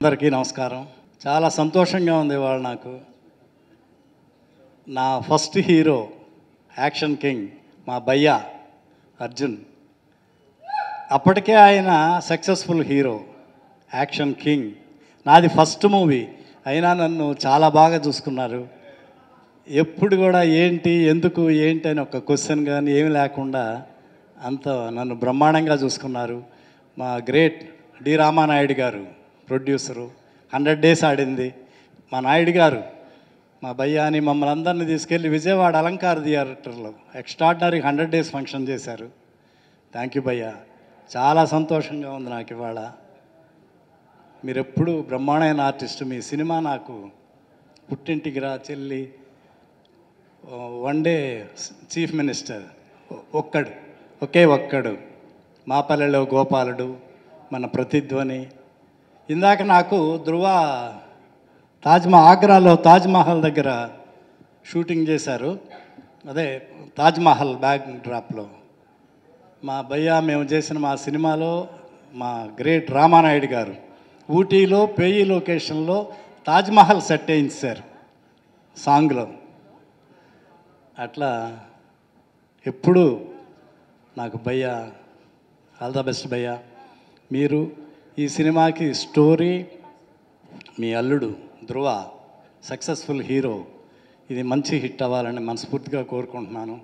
అందరికీ నమస్కారం చాలా సంతోషంగా ఉంది ఇవాళ నాకు నా ఫస్ట్ హీరో యాక్షన్ కింగ్ మా భయ్యా అర్జున్ అప్పటికే ఆయన సక్సెస్ఫుల్ హీరో యాక్షన్ కింగ్ నాది ఫస్ట్ మూవీ అయినా నన్ను చాలా బాగా చూసుకున్నారు ఎప్పుడు కూడా ఏంటి ఎందుకు ఏంటి అని ఒక క్వశ్చన్ కానీ ఏమి లేకుండా అంత నన్ను బ్రహ్మాండంగా చూసుకున్నారు మా గ్రేట్ డి రామానాయుడు గారు ప్రొడ్యూసరు హండ్రెడ్ డేస్ ఆడింది మా నాయుడు గారు మా భయ్యాని మమ్మల్ని అందరినీ తీసుకెళ్ళి విజయవాడ అలంకార థియేటర్లో ఎక్స్ట్రాడినరీ హండ్రెడ్ డేస్ ఫంక్షన్ చేశారు థ్యాంక్ యూ భయ్యా చాలా సంతోషంగా ఉంది నాకు ఇవాళ మీరు ఎప్పుడు బ్రహ్మాండమైన ఆర్టిస్ట్ మీ సినిమా నాకు పుట్టింటికి రా చెల్లి వన్ డే చీఫ్ మినిస్టర్ ఒక్కడు ఒకే ఒక్కడు మా పల్లెలో గోపాలుడు మన ప్రతిధ్వని ఇందాక నాకు ధృవ తాజ్మహల్ ఆగ్రాలో తాజ్మహల్ దగ్గర షూటింగ్ చేశారు అదే తాజ్మహల్ బ్యాక్ డ్రాప్లో మా భయ్య మేము చేసిన మా సినిమాలో మా గ్రేట్ రామానాయుడు గారు ఊటీలో పేయి లొకేషన్లో తాజ్మహల్ సెట్ వేయించారు సాంగ్లో అట్లా ఎప్పుడు నాకు భయ్య ఆల్ ద బెస్ట్ భయ్య మీరు ఈ సినిమాకి స్టోరీ మీ అల్లుడు ధ్రువ సక్సెస్ఫుల్ హీరో ఇది మంచి హిట్ అవ్వాలని మనస్ఫూర్తిగా కోరుకుంటున్నాను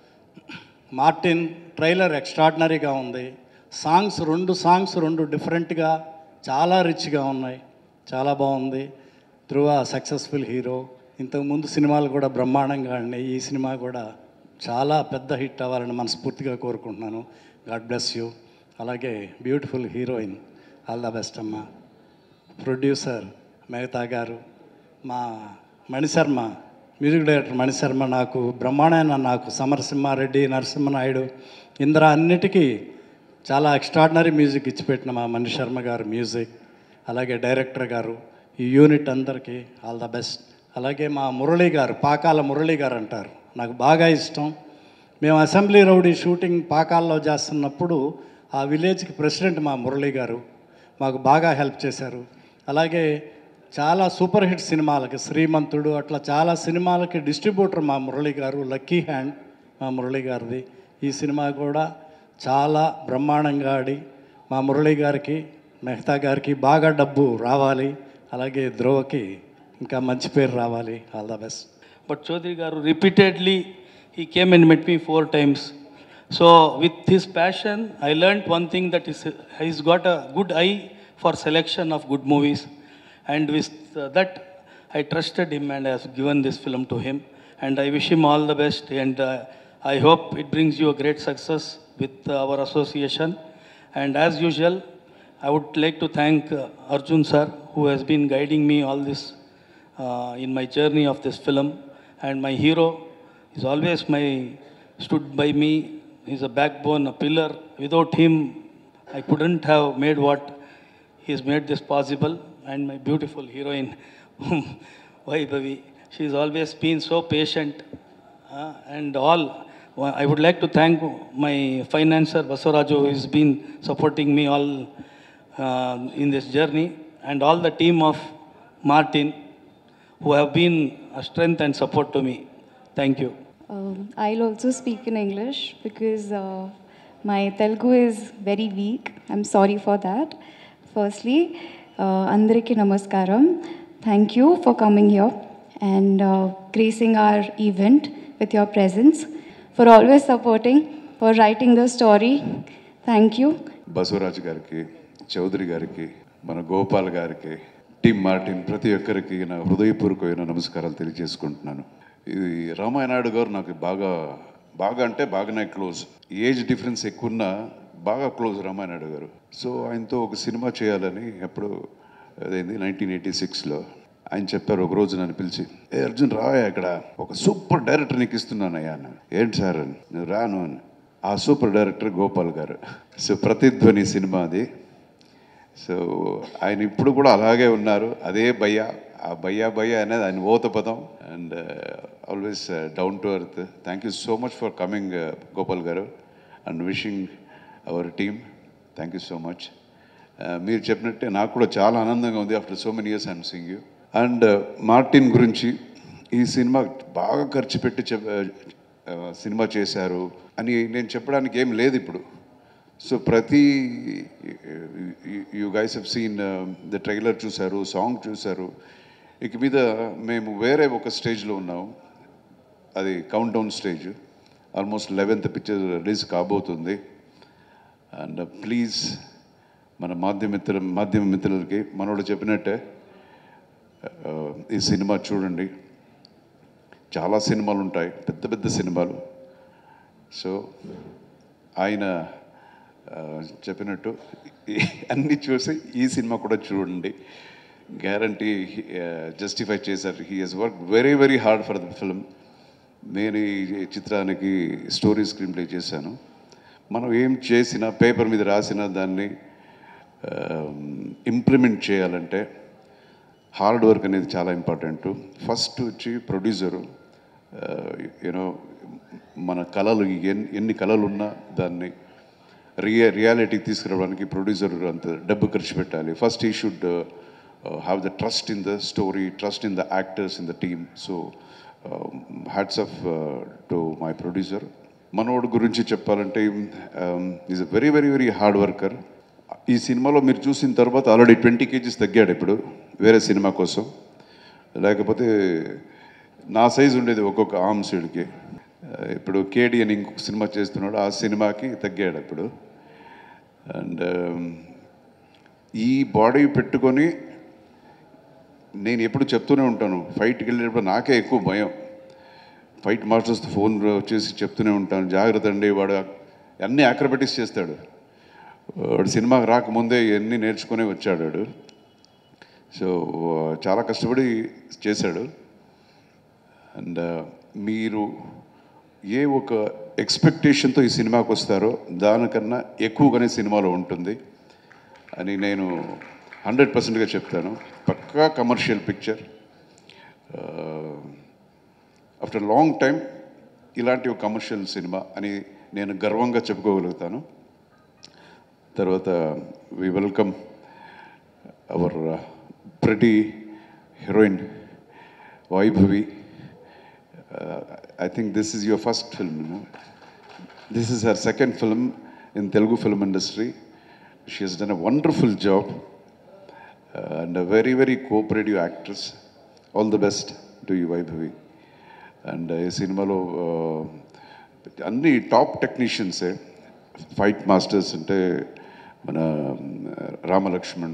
మార్టిన్ ట్రైలర్ ఎక్స్ట్రాడినరీగా ఉంది సాంగ్స్ రెండు సాంగ్స్ రెండు డిఫరెంట్గా చాలా రిచ్గా ఉన్నాయి చాలా బాగుంది ధ్రువ సక్సెస్ఫుల్ హీరో ఇంతకుముందు సినిమాలు కూడా బ్రహ్మాండంగా ఉన్నాయి ఈ సినిమా కూడా చాలా పెద్ద హిట్ అవ్వాలని మనస్ఫూర్తిగా కోరుకుంటున్నాను గాడ్ బ్లెస్ యూ అలాగే beautiful heroine all the best అమ్మ ప్రొడ్యూసర్ మేఘతా గారు మా మణిశర్మ మ్యూజిక్ డైరెక్టర్ మణిశర్మ నాకు బ్రహ్మాండమైన నాకు సమరసింహారెడ్డి నరసింహనాయుడు ఇంద్ర అన్నిటికీ చాలా ఎక్స్ట్రాడినరీ మ్యూజిక్ ఇచ్చిపెట్టిన మా మణిశర్మ గారు మ్యూజిక్ అలాగే డైరెక్టర్ గారు ఈ యూనిట్ అందరికీ ఆల్ ద బెస్ట్ అలాగే మా మురళి గారు పాకాల మురళి గారు అంటారు నాకు బాగా ఇష్టం మేము అసెంబ్లీ రౌడీ షూటింగ్ పాకాల్లో చేస్తున్నప్పుడు ఆ విలేజ్కి ప్రెసిడెంట్ మా మురళి గారు మాకు బాగా హెల్ప్ చేశారు అలాగే చాలా సూపర్ హిట్ సినిమాలకి శ్రీమంతుడు అట్లా చాలా సినిమాలకి డిస్ట్రిబ్యూటర్ మా మురళి గారు లక్కీ హ్యాండ్ మా మురళి గారిది ఈ సినిమా కూడా చాలా బ్రహ్మాండంగా ఆడి మా మురళి గారికి మెహతా గారికి బాగా డబ్బు రావాలి అలాగే ధ్రువకి ఇంకా మంచి పేరు రావాలి all the best But Chaudhary Garu repeatedly he came and met me four times. So with his passion, I learnt one thing that is he's got a good eye for selection of good movies, and with uh, that I trusted him and I have given this film to him. And I wish him all the best, and uh, I hope it brings you a great success with uh, our association. And as usual, I would like to thank uh, Arjun sir, who has been guiding me all this uh, in my journey of this film. And my hero is always my stood by me. He's a backbone, a pillar. Without him, I couldn't have made what he has made this possible. And my beautiful heroine, Vaibhavi, she's always been so patient uh, and all. Well, I would like to thank my financier Basuraju, who has been supporting me all uh, in this journey, and all the team of Martin, who have been a strength and support to me. Thank you. Um, I'll also speak in English because uh, my Telugu is very weak. I'm sorry for that. Firstly, uh, Andariki Namaskaram. Thank you for coming here and uh, gracing our event with your presence, for always supporting, for writing the story. Thank you. Basavaraju గారికి చౌదరి గారికి మన గోపాల్ గారికి team Martin ప్రతి ఒక్కరికి నా హృదయపూర్వకమైన నమస్కారాలు తెలియజేసుకుంటున్నాను ఇది రామాయణాయుడు గారు నాకు బాగా బాగా అంటే బాగానే క్లోజ్ ఏజ్ డిఫరెన్స్ ఎక్కువ ఉన్నా బాగా క్లోజ్ రామాయణాయుడు గారు సో ఆయనతో ఒక సినిమా చేయాలని ఎప్పుడు అదేంది నైన్టీన్ ఎయిటీ సిక్స్లో ఆయన చెప్పారు ఒక రోజు నన్ను పిలిచి ఏ అర్జున్ రావయ్యా ఇక్కడ ఒక సూపర్ డైరెక్టర్ నీకు ఇస్తున్నానయ్యా అన్నాను ఏంటి సార్ అని నువ్వు రాను అని ఆ సూపర్ డైరెక్టర్ గోపాల్ గారు సో ప్రతిధ్వని సినిమా అది సో ఆయన ఇప్పుడు కూడా అలాగే ఉన్నారు అదే భయ్య ఆ భయ్య భయ్య అనేది ఆయన ఓత పదం and always down to earth thank you so much for coming Gopal గారు and wishing our team thank you so much మీరు చెప్పినట్టే నాకు కూడా చాలా ఆనందంగా ఉంది after so many years I'm sing you and Martin గురించి ఈ సినిమా బాగా ఖర్చు పెట్టి చెప్ ఆ, సినిమా చేశారు అని నేను చెప్పడానికి ఏం లేదు ఇప్పుడు సో ప్రతి you guys have seen the trailer చూశారు సాంగ్ చూశారు ఇక మీద మేము వేరే ఒక స్టేజ్లో ఉన్నాం అది countdown stage almost eleventh picture release కాబోతుంది అండ్ ప్లీజ్ మన మాధ్యమ మిత్రుల మాధ్యమ మిత్రులకి మనోడు చెప్పినట్టే ఆ, ఈ సినిమా చూడండి చాలా సినిమాలు ఉంటాయి పెద్ద పెద్ద సినిమాలు సో ఆయన ఆ, చెప్పినట్టు ఈ- అన్నీ చూసి ఈ సినిమా కూడా చూడండి గ్యారంటీ జస్టిఫై చేశారు he has work very very hard for the film నేను ఈ చిత్రానికి స్టోరీ స్క్రీన్ ప్లే చేశాను మనం ఏం చేసినా పేపర్ మీద రాసినా దాన్ని ఇంప్లిమెంట్ చేయాలంటే హార్డ్ వర్క్ అనేది చాలా ఇంపార్టెంట్ ఫస్ట్ వచ్చి ప్రొడ్యూసరు యూనో మన కళలు ఎన్ని ఎన్ని కళలు ఉన్నా దాన్ని రియా రియాలిటీకి తీసుకురావడానికి ప్రొడ్యూసర్ అంత డబ్బు ఖర్చు పెట్టాలి first he should have the trust in the story trust in the actors in the team so hats off to my producer మనోడు గురించి చెప్పాలంటే is a very very very hard worker ఈ సినిమాలో మీరు చూసిన తర్వాత ఆల్రెడీ ట్వంటీ కేజీస్ తగ్గాడు ఇప్పుడు వేరే సినిమా కోసం లేకపోతే నా సైజు ఉండేది ఒక్కొక్క ఆర్మ్స్ వీడికి ఇప్పుడు కేడి అని ఇంకొక సినిమా చేస్తున్నాడు ఆ సినిమాకి తగ్గాడు ఇప్పుడు అండ్ ఈ బాడీ పెట్టుకొని నేను ఎప్పుడు చెప్తూనే ఉంటాను ఫైట్కి వెళ్ళేటప్పుడు నాకే ఎక్కువ భయం ఫైట్ మాస్టర్స్ ఫోన్ వచ్చేసి చెప్తూనే ఉంటాను జాగ్రత్త అండి వాడు అన్ని ఆక్రబెటిక్స్ చేస్తాడు వాడు సినిమాకి రాకముందే ఇవన్నీ నేర్చుకునే వచ్చాడు వాడు సో చాలా కష్టపడి చేశాడు అండ్ మీరు ఏ ఒక ఎక్స్పెక్టేషన్తో ఈ సినిమాకి వస్తారో దానికన్నా ఎక్కువగానే సినిమాలో ఉంటుంది అని నేను హండ్రెడ్ పర్సెంట్గా చెప్తాను పక్కా commercial picture after long time ఇలాంటి ఒక కమర్షియల్ సినిమా అని నేను గర్వంగా చెప్పుకోగలుగుతాను తర్వాత we welcome our pretty heroine Vaibhavi I think this is your first film this is her second film in Telugu film industry she has done a wonderful job and a very very cooperative actress all the best to you Vaibhavi and ఈ సినిమాలో uh, అన్ని top టెక్నీషియన్సే fight masters అంటే మన Ram Lakshman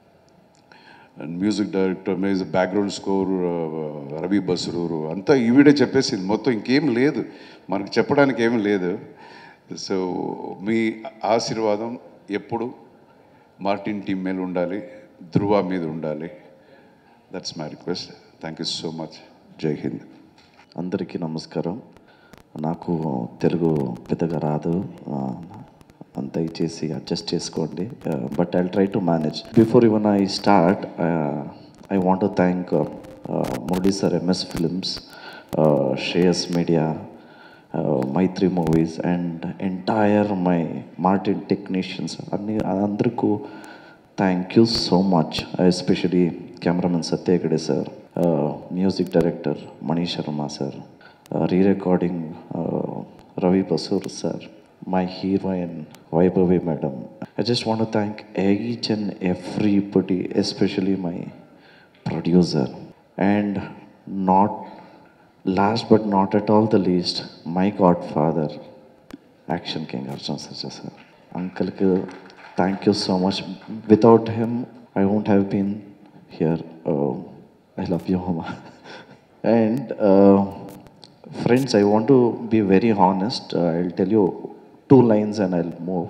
and music director music background score Ravi Basrur అంతా ఈవిడే చెప్పేసింది మొత్తం ఇంకేం లేదు మనకు చెప్పడానికి ఏమీ లేదు సో మీ ఆశీర్వాదం ఎప్పుడు మార్టిన్ టీం మీద ఉండాలి ధృవ మీద ఉండాలి that's my request thank you so much Jai Hind అందరికీ నమస్కారం నాకు తెలుగు పెద్దగా రాదు ఆ, దయచేసి అడ్జస్ట్ చేసుకోండి but I try to manage before even I start I want to thank Modi sir MS films Shreyas media Maithri movies and entire my Martin technicians అన్ని అందరికీ thank you so much especially cameraman సత్యగడే sir music director Mani Sharma sir re recording Ravi Basrur sir my heroine Vaibhavi madam I just want thank each and everybody especially my producer and not last but not at all the least my godfather action king arjun sarja sir uncle ku thank you so much without him i won't have been here uh, i love you mama and uh, friends i want to be very honest uh, i'll tell you two lines and i'll move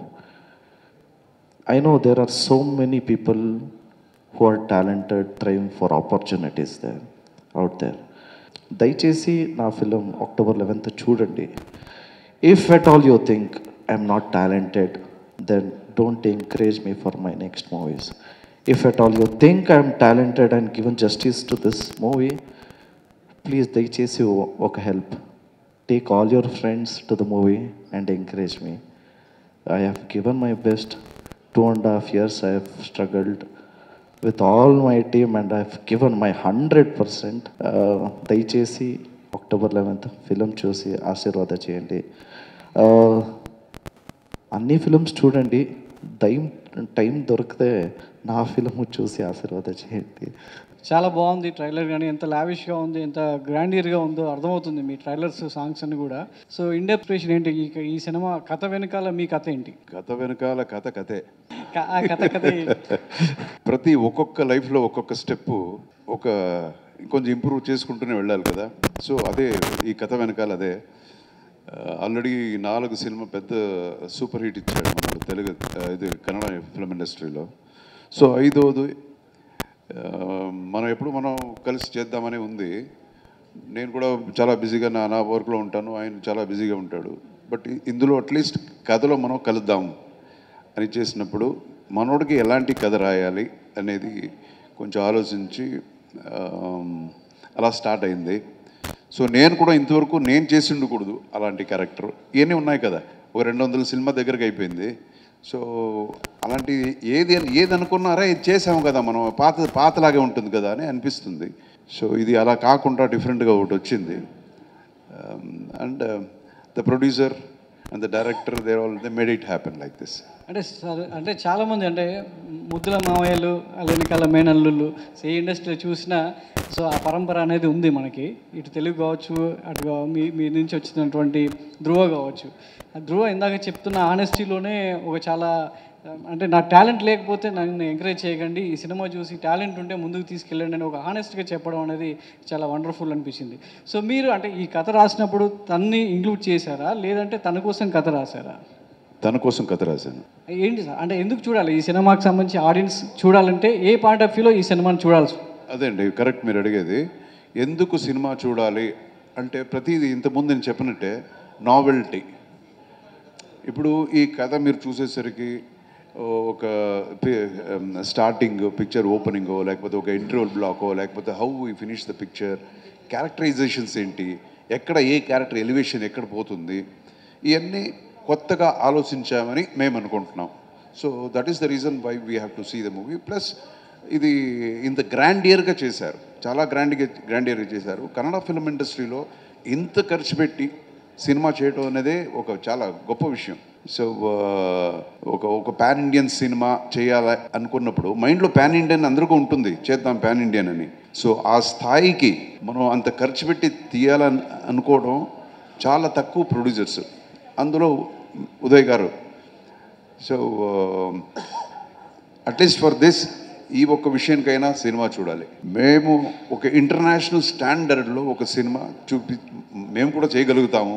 I know there are so many people who are talented, trying for opportunities there, out there. దయచేసి నా film October eleventh చూడండి if at all you think I'm not talented then don't encourage me for my next movies if at all you think I'm talented and given justice to this movie please దయచేసి ఓ- ఒక help take all your friends to the movie and encourage me I have given my best two and a half years I have struggled with all my team and I've given my hundred percent దయచేసి October eleventh film చూసి ఆశీర్వాద చేయండి Uh, అన్ని films చూడండి time time దొరికితే నా film చూసి ఆశీర్వాద చేయండి చాలా బాగుంది ట్రైలర్ కానీ ఎంత లావిష్గా ఉంది ఎంత గ్రాండియర్గా ఉందో అర్థమవుతుంది మీ ట్రైలర్స్ సాంగ్స్ అన్ని కూడా సో ఇండెప్రేషన్ ఏంటి ఈ ఈ సినిమా కథ వెనకాల మీ కథ ఏంటి కథ వెనకాల కథ కథే క- ఆ కథ కథ ఏంటి? ప్రతి ఒక్కొక్క లైఫ్లో ఒక్కొక్క స్టెప్ ఒక కొంచెం ఇంప్రూవ్ చేసుకుంటూనే వెళ్ళాలి కదా సో అదే ఈ కథ వెనకాల అదే ఆల్రెడీ నాలుగు సినిమా పెద్ద సూపర్ హిట్ ఇచ్చాడు మనకు తెలుగు ఆ, ఇది కన్నడ ఫిల్మ్ ఇండస్ట్రీలో సో ఐదోది ఆ, మనం ఎప్పుడు మనం కలిసి చేద్దామని ఉంది నేను కూడా చాలా బిజీగా నా నా వర్క్లో ఉంటాను ఆయన చాలా బిజీగా ఉంటాడు బట్ ఇందులో అట్లీస్ట్ కథలో మనం కలుద్దాం అని చేసినప్పుడు మనోడికి ఎలాంటి కథ రాయాలి అనేది కొంచెం ఆలోచించి ఆమ్, అలా స్టార్ట్ అయింది సో నేను కూడా ఇంతవరకు నేను చేసి ఉండకూడదు అలాంటి క్యారెక్టర్ ఇవన్నీ ఉన్నాయి కదా ఒక రెండు వందల సినిమా దగ్గరకు అయిపోయింది సో అలాంటి ఏది ఏది అనుకున్నారా ఇది చేసాము కదా మనం పాత పాతలాగే ఉంటుంది కదా అని అనిపిస్తుంది సో ఇది అలా కాకుండా డిఫరెంట్గా ఒకటి వచ్చింది and the producer and the director they all they made it happen like this అంటే సరే- అంటే చాలామంది అంటే ముద్దుల మామయ్యలు వెనకాల మేనల్లుళ్ళు ఏ ఇండస్ట్రీలో చూసినా సో ఆ పరంపర అనేది ఉంది మనకి ఇటు తెలుగు కావచ్చు అటు కా- మీ మీ నుంచి వచ్చినటువంటి ధ్రువ కావచ్చు ఆ ధ్రువ ఇందాక చెప్తున్న ఆనెస్టీలోనే ఒక చాలా అంటే నా టాలెంట్ లేకపోతే నన్ను ఎంకరేజ్ చేయకండి ఈ సినిమా చూసి టాలెంట్ ఉంటే ముందుకు తీసుకెళ్ళండి అని ఒక హానెస్ట్గా చెప్పడం అనేది చాలా వండర్ఫుల్ అనిపించింది సో మీరు అంటే ఈ కథ రాసినప్పుడు తన్ని ఇంక్లూడ్ చేశారా లేదంటే తన కోసం కథ రాశారా తన కోసం కథ రాశాను ఏంటి సార్ అంటే ఎందుకు చూడాలి ఈ సినిమాకి సంబంధించి ఆడియన్స్ చూడాలంటే ఏ పాయింట్ ఆఫ్ వ్యూలో ఈ సినిమాని చూడాల్సి అదే అండి కరెక్ట్ మీరు అడిగేది ఎందుకు సినిమా చూడాలి అంటే ప్రతిదీ ఇంతకుముందు నేను చెప్పినట్టే నావెల్టీ ఇప్పుడు ఈ కథ మీరు చూసేసరికి ఓ, ఒక స్టార్టింగ్ పిక్చర్ ఓపెనింగో లేకపోతే ఒక ఇంటర్వల్ బ్లాకో లేకపోతే how we finish the picture characterisations ఏంటి ఎక్కడ ఏ క్యారెక్టర్ ఎలివేషన్ ఎక్కడ పోతుంది ఇవన్నీ కొత్తగా ఆలోచించామని మేము అనుకుంటున్నాం so that is the reason why we have to see the movie plus ఇది ఇంత గ్రాండియర్గా చేశారు చాలా గ్రాండ్గా గ్రాండియర్గా చేశారు కన్నడ ఫిల్మ్ ఇండస్ట్రీలో ఇంత ఖర్చు పెట్టి సినిమా చేయడం అనేదే ఒక చాలా గొప్ప విషయం సో ఒక ఒక పాన్ ఇండియన్ సినిమా చేయాలి అనుకున్నప్పుడు మైండ్లో పాన్ ఇండియన్ అందరికీ ఉంటుంది చేద్దాం పాన్ ఇండియన్ అని సో ఆ స్థాయికి మనం అంత ఖర్చు పెట్టి తీయాలని అనుకోవడం చాలా తక్కువ ప్రొడ్యూసర్స్ అందులో ఉదయ్ గారు సో అట్లీస్ట్ ఫర్ దిస్ ఈ ఒక్క విషయానికైనా సినిమా చూడాలి మేము ఒక ఇంటర్నేషనల్ స్టాండర్డ్లో ఒక సినిమా చూపి మేము కూడా చేయగలుగుతాము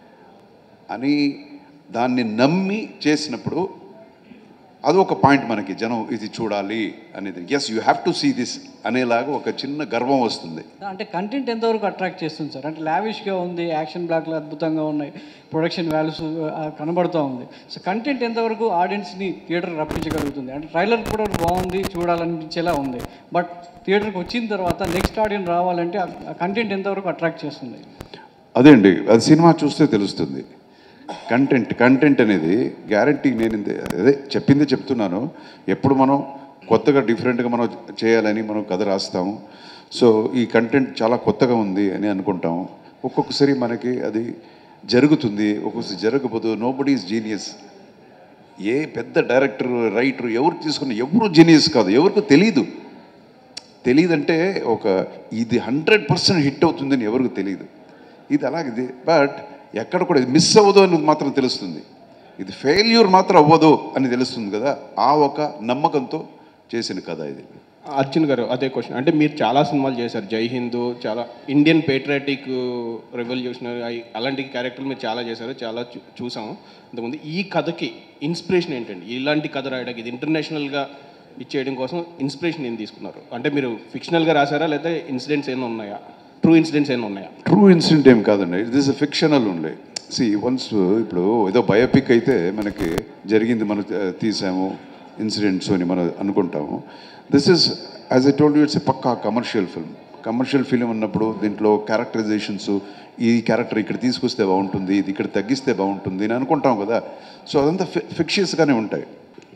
అని దాన్ని నమ్మి చేసినప్పుడు అది ఒక పాయింట్ మనకి జనం ఇది చూడాలి అనేది yes you have to see this అనేలాగా ఒక చిన్న గర్వం వస్తుంది అంటే కంటెంట్ ఎంతవరకు అట్రాక్ట్ చేస్తుంది సార్ అంటే లావిష్గా ఉంది యాక్షన్ బ్లాక్లు అద్భుతంగా ఉన్నాయి ప్రొడక్షన్ వాల్యూస్ కనబడుతూ ఉంది సో కంటెంట్ ఎంతవరకు ఆడియన్స్ని థియేటర్ రప్పించగలుగుతుంది అంటే ట్రైలర్ కూడా బాగుంది చూడాలనిపించేలా ఉంది బట్ థియేటర్కి వచ్చిన తర్వాత నెక్స్ట్ ఆడియన్స్ రావాలంటే ఆ కంటెంట్ ఎంతవరకు అట్రాక్ట్ చేస్తుంది అదే అండి అది సినిమా చూస్తే తెలుస్తుంది కంటెంట్ కంటెంట్ అనేది గ్యారంటీ నేను ఇంతే- అదే చెప్పిందే చెప్తున్నాను ఎప్పుడు మనం కొత్తగా డిఫరెంట్గా మనం చేయాలని మనం కథ రాస్తాము సో ఈ కంటెంట్ చాలా కొత్తగా ఉంది అని అనుకుంటాము ఒక్కొక్కసారి మనకి అది జరుగుతుంది ఒక్కొక్కసారి జరగకపోతే నో బడీ ఈజ్ జీనియస్ ఏ పెద్ద డైరెక్టర్ రైటర్ ఎవరు తీసుకున్న ఎవరు జీనియస్ కాదు ఎవరికి తెలియదు తెలియదంటే ఒక ఇది హండ్రెడ్ పర్సెంట్ హిట్ అవుతుందని ఎవరికి తెలియదు ఇది అలాగే బట్ ఎక్కడ కూడా ఇది మిస్ అవ్వదు అని మాత్రం తెలుస్తుంది ఇది ఫెయిల్యూర్ మాత్రం అవ్వదు అని తెలుస్తుంది కదా ఆ ఒక నమ్మకంతో చేసిన కథ ఇది అర్జున్ గారు అదే క్వశ్చన్ అంటే మీరు చాలా సినిమాలు చేశారు జై హిందూ చాలా ఇండియన్ పేట్రియాటిక్ రెవల్యూషనరీ అలాంటి క్యారెక్టర్లు మీరు చాలా చేశారు చాలా చూ- చూసాము ఇంతకుముందు ఈ కథకి ఇన్స్పిరేషన్ ఏంటండి ఇలాంటి కథ రాయడానికి ఇది ఇంటర్నేషనల్గా ఇచ్చేయడం కోసం ఇన్స్పిరేషన్ ఏం తీసుకున్నారు అంటే మీరు ఫిక్షనల్గా రాశారా లేదా ఇన్సిడెంట్స్ ఏమైనా ఉన్నాయా ట్రూ ఇన్సిడెంట్స్ ఏమైనా ఉన్నాయా ట్రూ ఇన్సిడెంట్ ఏం కాదండి it is fictional only see once ఇప్పుడు ఏదో బయోపిక్ అయితే మనకి జరిగింది మనం ఆ, తీసాము ఇన్సిడెంట్స్ అని మనం అనుకుంటాము this is as I told you it's పక్కా కమర్షియల్ ఫిల్మ్ కమర్షియల్ ఫిల్మ్ ఉన్నప్పుడు దీంట్లో క్యారెక్టరైజేషన్స్ ఈ క్యారెక్టర్ ఇక్కడ తీసుకొస్తే బాగుంటుంది ఇది ఇక్కడ తగ్గిస్తే బాగుంటుంది అని అనుకుంటాం కదా సో అదంతా ఫి ఫిక్షియస్గానే ఉంటాయి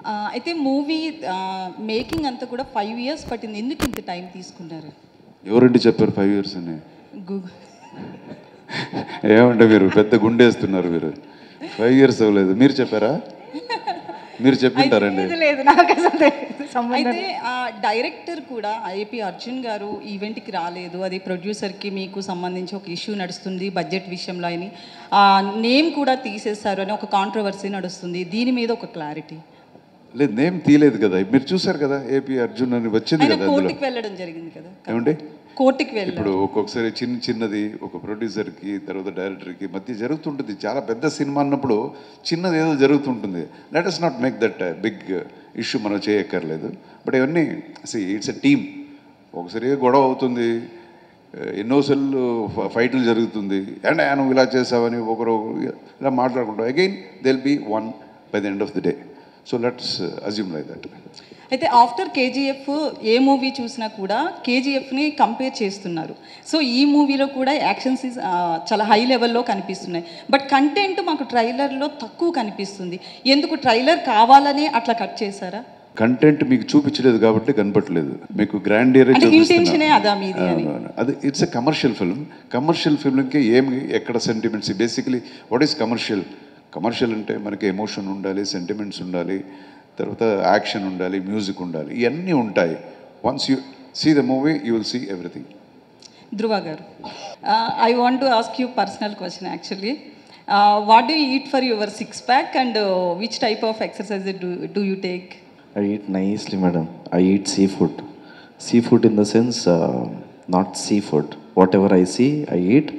ఆ, అయితే మూవీ మేకింగ్ అంతా కూడా ఫైవ్ ఇయర్స్ పట్టింది ఎందుకు ఇంత టైం తీసుకున్నారు ఎవరండి చెప్పారు ఫైవ్ ఇయర్స్ అని గూగుల్ ఏమంటే మీరు పెద్ద గుండేస్తున్నారు మీరు ఫైవ్ ఇయర్స్ అవ్వలేదు మీరు చెప్పారా మీరు చెప్పింటారండి లేదు లేదు నాకు అసలు తెలియదు. సంబంధం అయితే ఆ డైరెక్టర్ కూడా ఐపీ అర్జున్ గారు ఈవెంట్కి రాలేదు అది ప్రొడ్యూసర్కి మీకు సంబంధించి ఒక ఇష్యూ నడుస్తుంది బడ్జెట్ విషయంలో అని ఆ నేమ్ కూడా తీసేస్తారు అని ఒక కాంట్రవర్సీ నడుస్తుంది దీని మీద ఒక క్లారిటీ లేదు నేమ్ తీయలేదు కదా మీరు చూసారు కదా ఏపీ అర్జున్ అని వచ్చింది ఆయన కదా అందులో కోర్టుకి వెళ్ళడం జరిగింది కదా ఏమండి కోర్టుకి వెళ్ళడం ఇప్పుడు ఒక్కొక్కసారి చిన్న చిన్నది ఒక ప్రొడ్యూసర్కి తర్వాత డైరెక్టర్కి మధ్య జరుగుతుంటుంది చాలా పెద్ద సినిమా అన్నప్పుడు చిన్నది ఏదో జరుగుతుంటుంది let us not make that big issue మనం చేయక్కర్లేదు బట్ ఇవన్నీ సి ఇట్స్ ఎ టీమ్ ఒకసారి గొడవ అవుతుంది ఎన్నోసార్లు ఫైట్లు జరుగుతుంది అండ్ నువ్వు ఇలా చేసావని ఒకరు ఇలా మాట్లాడుకుంటాం again they'll be one by the end of the day so let's assume like that అయితే ఆఫ్టర్ కేజీఎఫ్ ఏ మూవీ చూసినా కూడా కేజీఎఫ్ని కంపేర్ చేస్తున్నారు సో ఈ మూవీలో కూడా యాక్షన్స్ చాలా హై లెవెల్లో కనిపిస్తున్నాయి బట్ కంటెంట్ మాకు ట్రైలర్లో తక్కువ కనిపిస్తుంది ఎందుకు ట్రైలర్ కావాలని అట్లా కట్ చేశారా కంటెంట్ మీకు చూపించలేదు కాబట్టి కనపట్లేదు మీకు గ్రాండియర్ అంటే ఇంటెన్షనే అదా మీది అని అది it's a commercial film commercial ఫిల్మ్కి ఏమి ఎక్కడ sentiments basically what is commercial commercial అంటే మనకి ఎమోషన్ ఉండాలి సెంటిమెంట్స్ ఉండాలి తర్వాత యాక్షన్ ఉండాలి మ్యూజిక్ ఉండాలి ఇవన్నీ ఉంటాయి once you see the movie you will see everything Dhruva గారు I want to ask you personal question actually what do eat for your six pack and which type of exercise do do you take I eat nicely, madam. I eat seafood. Seafood in the sense, uh, not seafood. Whatever I see, I eat.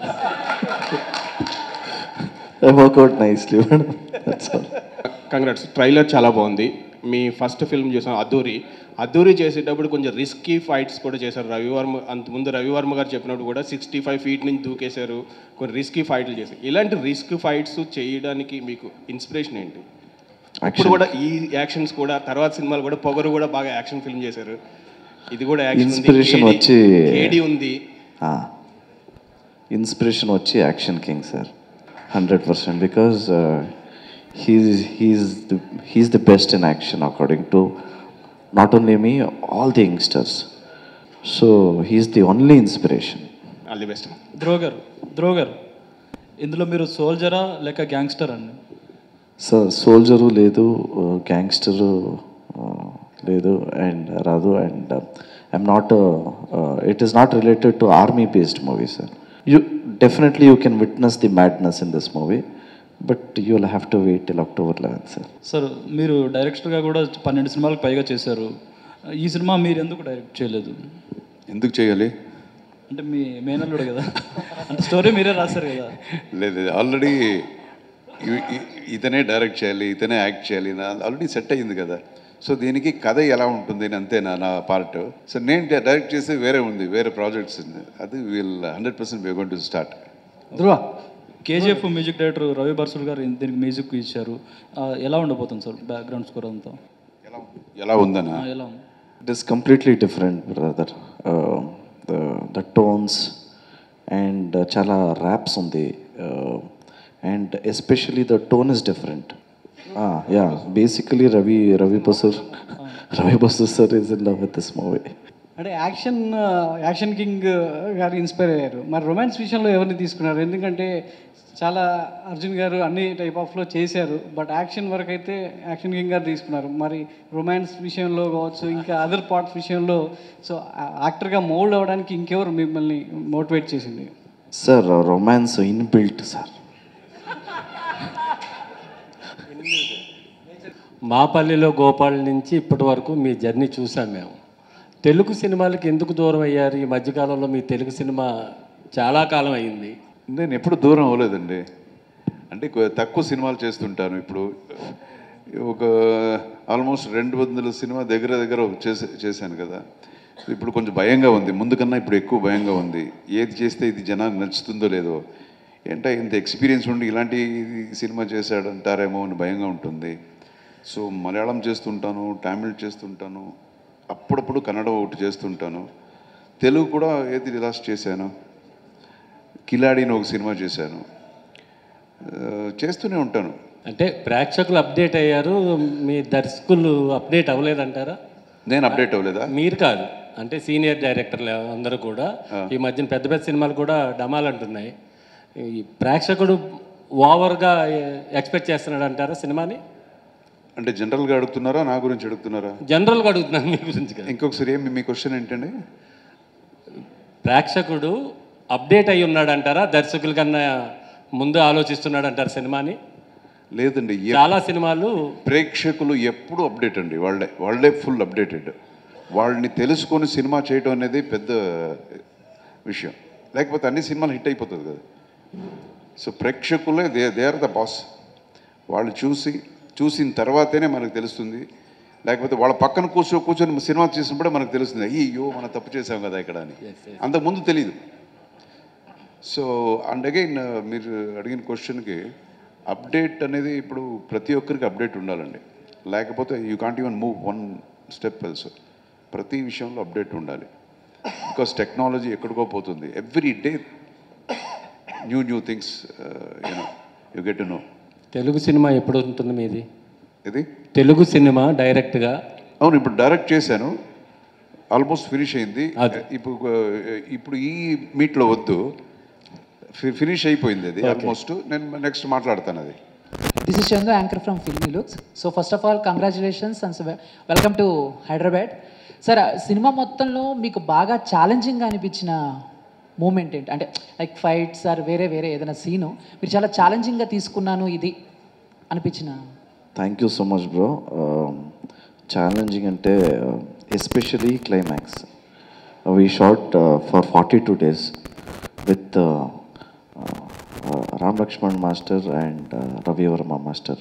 I work out nicely, madam. That's all. Congrats trailer చాలా బాగుంది మీ first film చూసాం అద్దూరి అద్దూరి చేసేటప్పుడు కొంచెం risky fights కూడా చేశారు రవివర్మ అంతకుముందు రవివర్మ గారు చెప్పినప్పుడు కూడా సిక్స్టీ ఫైవ్ ఫీట్ నుంచి దూకేశారు కొన్ని రిస్కీ ఫైట్లు చేశారు ఇలాంటి రిస్క్ ఫైట్స్ చేయడానికి మీకు ఇన్స్పిరేషన్ ఏంటి ఇప్పుడు కూడా ఈ యాక్షన్స్ కూడా తర్వాత సినిమాలు కూడా పొగరు కూడా బాగా యాక్షన్ ఫిల్మ్ చేశారు ఇది కూడా యాక్షన్ Inspiration వచ్చి- ఏడి ఉంది ఇన్స్పిరేషన్ వచ్చి action king sir hundred percent because he's he's the he's the best in action according to not only me all the youngsters so he's the only inspiration all the best Dhruva గారు ధ్రువ గారు ఇందులో మీరు సోల్జరా లేక gangster అండి sir soldier లేదు gangster లేదు and రాదు and I'm not it is not related to army based movie sir you definitely you can witness the madness in this movie but you will have to wait till October eleven sir sir మీరు డైరెక్టర్గా కూడా పన్నెండు సినిమాలకు పైగా చేశారు ఈ cinema మీరు ఎందుకు డైరెక్ట్ చేయలేదు ఎందుకు చేయాలి అంటే మీ మేనల్లుడు కదా అంటే స్టోరీ మీరే రాశారు కదా లేదు ఆల్రెడీ ఇతనే డైరెక్ట్ చేయాలి ఇతనే యాక్ట్ చేయాలి ఆల్రెడీ సెట్ అయ్యింది కదా సో దీనికి కథ ఎలా ఉంటుంది అని అంతే నా నా పార్ట్ సో నేను డైరెక్ట్ చేసి వేరే ఉంది వేరే ప్రాజెక్ట్స్ ఉంది అది we'll hundred percent we going to start Dhruva KGF music director Ravi Basrur గారు దీనికి మ్యూజిక్ ఇచ్చారు ఆ, ఎలా ఉండబోతుంది సార్ బ్యాక్గ్రౌండ్ స్కోర్ అంతా ఎలా ఉందనా ఆ, ఎలా ఉంది It is completely different, brother. Uh, the the tones and uh, chala raps on the uh, and especially the tone is different. Ah, yeah. Basically, Ravi Ravi Basur Ravi Basur sir is in love with this movie. అంటే action action king గారు inspire అయ్యారు మరి romance విషయంలో ఎవరిని తీసుకున్నారు ఎందుకంటే చాలా అర్జున్ గారు అన్ని టైప్ ఆఫ్లో చేశారు బట్ యాక్షన్ వరకు అయితే యాక్షన్ కింగ్ గారు తీసుకున్నారు మరి రొమాన్స్ విషయంలో కావచ్చు ఇంకా అదర్ పార్ట్స్ విషయంలో సో యాక్టర్గా మోల్డ్ అవ్వడానికి ఇంకెవరు మిమ్మల్ని మోటివేట్ చేసింది Sir, uh, romance inbuilt, sir. మాపల్లిలో Gopal నుంచి ఇప్పటి వరకు మీ జర్నీ చూసాం మేము తెలుగు సినిమాలకి ఎందుకు దూరం అయ్యారు ఈ మధ్యకాలంలో మీ తెలుగు సినిమా చాలా కాలం అయింది నేను ఎప్పుడు దూరం అవ్వలేదండి అంటే కొ- తక్కువ సినిమాలు చేస్తుంటాను ఇప్పుడు ఒక ఆల్మోస్ట్ రెండు వందల సినిమా దగ్గర దగ్గర చేసే చేశాను కదా ఇప్పుడు కొంచెం భయంగా ఉంది ముందు కన్నా ఇప్పుడు ఎక్కువ భయంగా ఉంది ఏది చేస్తే ఇది జనానికి నచ్చుతుందో లేదో ఏంటంటే ఇంత ఎక్స్పీరియన్స్ ఉండి ఇలాంటి సినిమా చేశాడంటారేమో అని భయంగా ఉంటుంది సో మలయాళం చేస్తుంటాను తమిళ్ చేస్తుంటాను అప్పుడప్పుడు కన్నడ ఒకటి చేస్తుంటాను తెలుగు కూడా ఏది లాస్ట్ చేశాను కిలాడిని ఒక సినిమా చేశాను ఆ, చేస్తూనే ఉంటాను అంటే ప్రేక్షకులు అప్డేట్ అయ్యారు మీ దర్శకులు అప్డేట్ అవ్వలేదంటారా నేను అప్డేట్ అవ్వలేదా మీరు కాదు అంటే సీనియర్ డైరెక్టర్లు అందరూ కూడా ఈ మధ్యన పెద్ద పెద్ద సినిమాలు కూడా డమాల్ అంటున్నాయి ఈ ప్రేక్షకుడు ఓవర్గా ఎక్స్పెక్ట్ చేస్తున్నాడు అంటారా సినిమాని అంటే జనరల్గా అడుగుతున్నారా నా గురించి అడుగుతున్నారా జనరల్గా అడుగుతున్నాను మీ గురించి కదా ఇంకొకసారి ఏమి మీ క్వశ్చన్ ఏంటండి ప్రేక్షకుడు అప్డేట్ అయి ఉన్నాడు అంటారా దర్శకుల కన్నా ముందు ఆలోచిస్తున్నాడు అంటారు సినిమాని లేదండి ఎ- చాలా సినిమాలు ప్రేక్షకులు ఎప్పుడు అప్డేట్ అండి వాళ్ళే వాళ్ళే ఫుల్ అప్డేటెడ్ వాళ్ళని తెలుసుకొని సినిమా చేయడం అనేది పెద్ద విషయం లేకపోతే అన్ని సినిమాలు హిట్ అయిపోతుంది కదా సో ప్రేక్షకులే they they are the boss వాళ్ళు చూసి చూసిన తర్వాతనే మనకు తెలుస్తుంది లేకపోతే వాళ్ళ పక్కన కూర్చో కూర్చొని సినిమా చూసినప్పుడే మనకు తెలుస్తుంది అయ్యో మనం తప్పు చేసాం కదా ఇక్కడ అని అంతకుముందు తెలియదు సో అండ్ అగైన్ మీరు అడిగిన క్వశ్చన్కి అప్డేట్ అనేది ఇప్పుడు ప్రతి ఒక్కరికి అప్డేట్ ఉండాలండి లేకపోతే you can't even move one step else ప్రతి విషయంలో అప్డేట్ ఉండాలి బికాస్ టెక్నాలజీ ఎక్కడికో పోతుంది every day new new things you know you get to know Telugu cinema ఎప్పుడు ఉంటుంది మీది ఇది తెలుగు సినిమా డైరెక్ట్గా అవును ఇప్పుడు డైరెక్ట్ చేశాను ఆల్మోస్ట్ ఫినిష్ అయింది అది. ఇప్పుడు uh, ఇప్పుడు ఈ మీట్లో వద్దు ఫినిష్ అయిపోయింది అది ఆల్మోస్ట్ నేను నెక్స్ట్ మాట్లాడతాను అది This is Chandu, anchor from Filmy Looks. So first of all, congratulations and so welcome to Hyderabad. Sir cinema మొత్తంలో మీకు బాగా ఛాలెంజింగ్గా అనిపించిన మూమెంట్ ఏంటి అంటే లైక్ ఫైట్స్ ఆర్ వేరే వేరే ఏదైనా సీను మీరు చాలా ఛాలెంజింగ్గా తీసుకున్నాను ఇది అనిపించిన thank you so much bro challenging అంటే especially climax we shot for forty two days with Ram Lakshman master and Ravi Varma master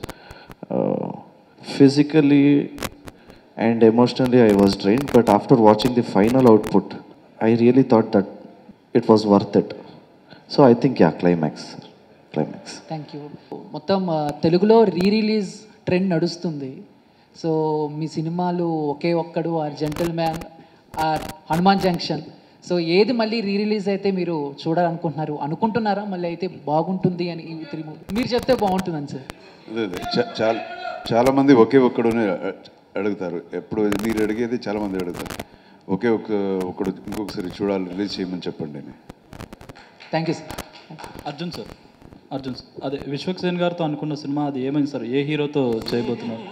physically and emotionally I was drain but after watching the final output I really thought that it was worth it so I think yeah climax climax thank you మొత్తం ఆ, తెలుగులో re release trend నడుస్తుంది so మీ సినిమాలు Oke Okkadu or gentle man are Hanuman Junction so ఏది మళ్ళీ re release అయితే మీరు చూడాలనుకుంటున్నారు అనుకుంటున్నారా మళ్ళీ అయితే బాగుంటుంది అని ఈ త్రీ మీరు చెప్తే బాగుంటుందని సార్ అదే అదే చా- చాలా చాలా మంది ఒకే ఒక్కడునే అ- అడుగుతారు ఎప్పుడు మీరు అడిగేది చాలా మంది అడుగుతారు ఒకే ఒక్క ఒకడు ఇంకొకసారి చూడాలి రిలీజ్ చేయమని చెప్పండి అని thank you sir Arjun sir Arjun sir అదే విశ్వక్సేన్ గారితో అనుకున్న సినిమా అది ఏమైంది సార్ ఏ హీరోతో చేయబోతున్నారు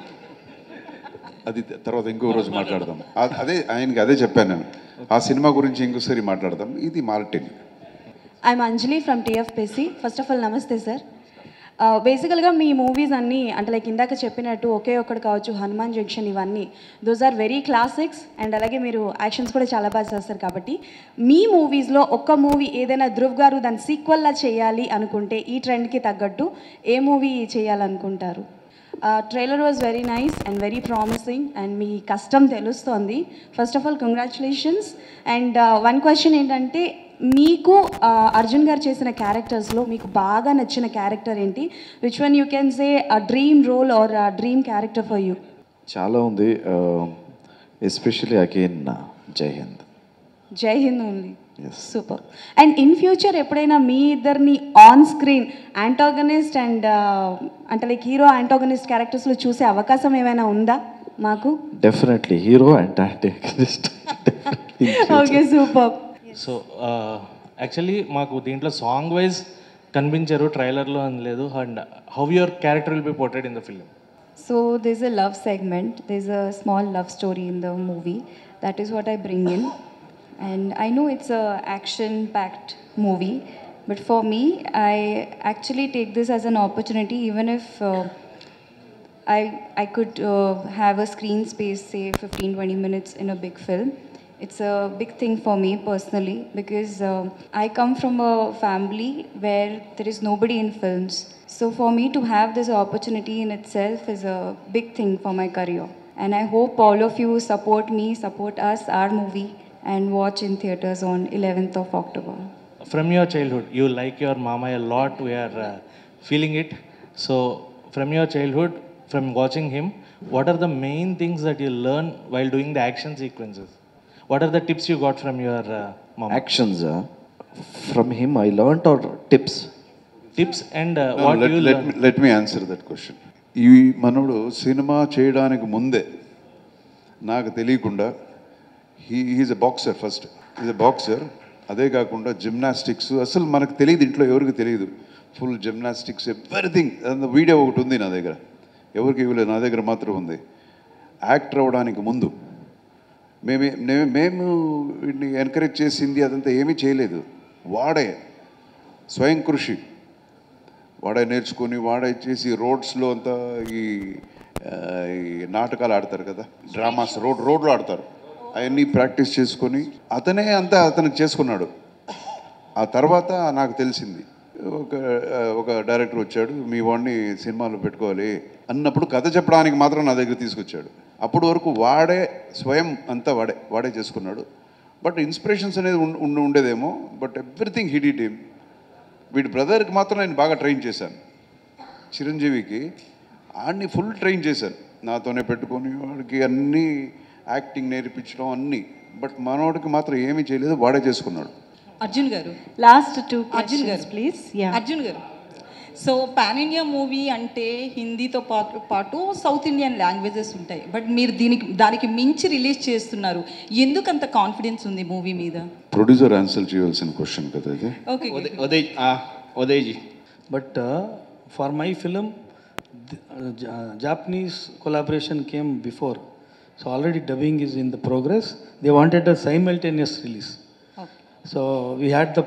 అది తర్వాత ఇంకో రోజు మాట్లాడదాం అ- అదే ఆయనకి అదే చెప్పాను నేను ఆ సినిమా గురించి ఇంకోసారి మాట్లాడదాం ఇది Martin I'm Anjali from TFPC first of all namaste sir బేసికల్గా మీ మూవీస్ అన్నీ అంటే లైక్ ఇందాక చెప్పినట్టు ఒకే ఒక్కడు కావచ్చు హనుమాన్ జంక్షన్ ఇవన్నీ those are very classics and అలాగే మీరు యాక్షన్స్ కూడా చాలా బాగా చేస్తారు కాబట్టి మీ మూవీస్లో ఒక్క మూవీ ఏదైనా ధ్రువ్ గారు దాని సీక్వల్లా చేయాలి అనుకుంటే ఈ ట్రెండ్కి తగ్గట్టు ఏ మూవీ చేయాలనుకుంటారు trailer was very nice and very promising and మీ కష్టం తెలుస్తోంది first of all congratulations and one question ఏంటంటే మీకు uh, అర్జున్ గారు చేసిన క్యారెక్టర్స్లో మీకు బాగా నచ్చిన క్యారెక్టర్ ఏంటి which one you can say a dream role or dream character for you చాలా ఉంది especially again Jai Hind Jai Hind only super and in future ఎప్పుడైనా మీ ఇద్దరిని ఆన్ స్క్రీన్ యాంటాగనిస్ట్ అండ్ అంటే లైక్ హీరో యాంటాగనిస్ట్ క్యారెక్టర్స్లో చూసే అవకాశం ఏమైనా ఉందా మాకు definitely hero and antagonist okay super so actually మాకు దీంట్లో సాంగ్ వైజ్ కనిపించారు ట్రైలర్లో అని లేదు and how your character will be portrait in the film So there's a love segment. There's a small love story in the movie. That is what I bring in. And I know it's a action-packed movie, but for me, I actually take this as an opportunity, even if uh, I I could uh, have a screen space, say 15, 20 minutes in a big film. It's a big thing for me personally because uh, I come from a family where there is nobody in films. So for me to have this opportunity in itself is a big thing for my career. And I hope all of you support me, support us, our movie, and watch in theaters on 11th of October. from your childhood you like your mama a lot we are uh, feeling it so from your childhood from watching him what are the main things that you learn while doing the action sequences what are the tips you got from your uh, mom Actions, uh, from him I learnt or tips? tips and uh, what let, you let, learn. me, let me answer that question ఈ మనోడు cinema చేయడానికి ముందే నాకు తెలియకుండా he is a boxer first is a boxer అదే కాకుండా gymnastics అసలు మనకు తెలియదు ఇంట్లో ఎవరికి తెలియదు ఫుల్ జిమ్నాస్టిక్స్ ఎవ్రీథింగ్ వీడియో ఒకటి ఉంది నా దగ్గర ఎవరికి ఇవ్వలేదు నా దగ్గర మాత్రం ఉంది యాక్టర్ అవ్వడానికి ముందు మేమే నే- మేము వీడిని ఎంకరేజ్ చేసింది అదంతా ఏమీ చేయలేదు వాడే స్వయం కృషి వాడే నేర్చుకొని వాడే చేసి రోడ్స్లో అంతా ఈ ఆ, ఈ నాటకాలు ఆడతారు కదా డ్రామాస్ రోడ్ రోడ్లో ఆడతారు అవన్నీ ప్రాక్టీస్ చేసుకొని అతనే అంతా అతనికి చేసుకున్నాడు ఆ తర్వాత నాకు తెలిసింది ఒక ఆ, ఒక డైరెక్టర్ వచ్చాడు మీ వాడిని సినిమాలో పెట్టుకోవాలి అన్నప్పుడు కథ చెప్పడానికి మాత్రం నా దగ్గర తీసుకొచ్చాడు అప్పటి వరకు వాడే స్వయం అంతా వాడే వాడే చేసుకున్నాడు బట్ ఇన్స్పిరేషన్స్ అనేది ఉం- ఉండి ఉండేదేమో బట్ ఎవ్రీథింగ్ హిట్ టీమ్ వీడి బ్రదర్కి మాత్రం నేను బాగా ట్రైన్ చేశాను చిరంజీవికి ఆడిని ఫుల్ ట్రైన్ చేశాను నాతోనే పెట్టుకొని వాడికి అన్నీ యాక్టింగ్ నేర్పించడం అన్నీ బట్ మనోడికి మాత్రం ఏమీ చేయలేదు వాడే చేసుకున్నాడు అర్జున్ గారు లాస్ట్ టూ అర్జున్ గారు ప్లీజ్ అర్జున్ గారు సో పాన్ ఇండియా మూవీ అంటే హిందీతో పాటు పాటు సౌత్ ఇండియన్ లాంగ్వేజెస్ ఉంటాయి బట్ మీరు దీనికి దానికి మించి రిలీజ్ చేస్తున్నారు ఎందుకు అంత కాన్ఫిడెన్స్ ఉంది మూవీ మీద ప్రొడ్యూసర్ ఆన్సర్ చేయాల్సిన క్వశ్చన్ కదా ఇది ఓకే ఉదయ్ ఉదయ్ ఆ, ఉదయ్జీ But uh, for my film, the, uh, Ja- Japanese collaboration came before. So already dubbing is in the progress. They wanted a simultaneous release. So we had the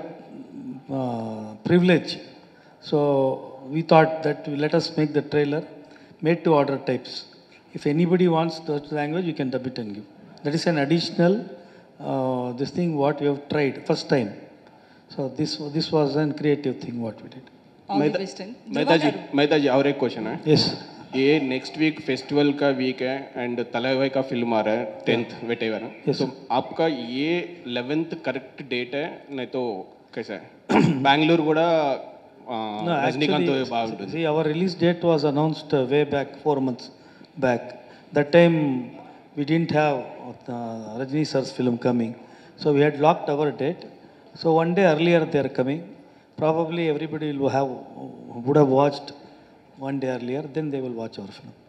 uh, privilege. So we thought that we let us make the trailer made to order types. If anybody wants the language, you can dub it and give. That is an additional uh, this thing what we have tried first time. So this this was a creative thing what we did. All the Mehta best and Mehta जी मेहता जी और एक question है Yes. ये next week festival का week है and तलावाई का film आ रहा है टेंथ वेटेवर Yes, तो आपका ये लेवेंथ करेक्ट डेट है नहीं तो कैसा है बेंगलुरु కూడా ఆ, No, రజనీకాంత్ actually, బాగుంటుంది see, our release date was announced uh, way back, four months back. That time, we didn't have uh, Rajni sir's film coming. So we had locked our date. So one day earlier they are coming. Probably everybody will have, would have watched one day earlier, then they will watch our film.